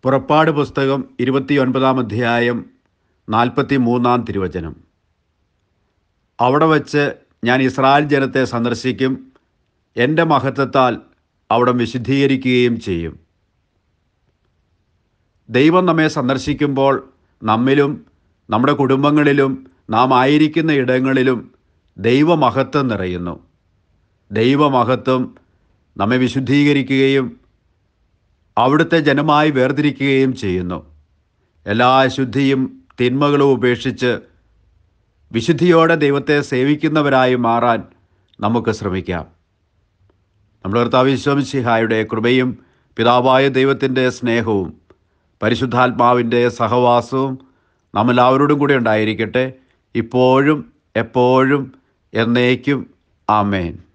പുറപ്പാട് പുസ്തകം ഇരുപത്തിയൊൻപതാം അധ്യായം നാൽപ്പത്തി മൂന്നാം തിരുവചനം അവിടെ വച്ച് ഞാൻ ഇസ്രായേൽ ജനത്തെ സന്ദർശിക്കും എൻ്റെ മഹത്വത്താൽ അവിടം വിശുദ്ധീകരിക്കുകയും ചെയ്യും ദൈവം നമ്മെ സന്ദർശിക്കുമ്പോൾ നമ്മിലും നമ്മുടെ കുടുംബങ്ങളിലും നാം ആയിരിക്കുന്ന ഇടങ്ങളിലും ദൈവമഹത്വം നിറയുന്നു ദൈവമഹത്വം നമ്മെ വിശുദ്ധീകരിക്കുകയും അവിടുത്തെ ജനമായി വേർതിരിക്കുകയും ചെയ്യുന്നു എല്ലാ അശുദ്ധിയും തിന്മകളും ഉപേക്ഷിച്ച് വിശുദ്ധിയോടെ ദൈവത്തെ സേവിക്കുന്നവരായി മാറാൻ നമുക്ക് ശ്രമിക്കാം നമ്മുടെ കർത്താവിശ്വംസിഹായുടെ കൃപയും പിതാവായ ദൈവത്തിൻ്റെ സ്നേഹവും പരിശുദ്ധാത്മാവിൻ്റെ സഹവാസവും നമ്മളെല്ലാവരോടും കൂടെ ഉണ്ടായിരിക്കട്ടെ ഇപ്പോഴും എപ്പോഴും എന്നേക്കും ആമേൻ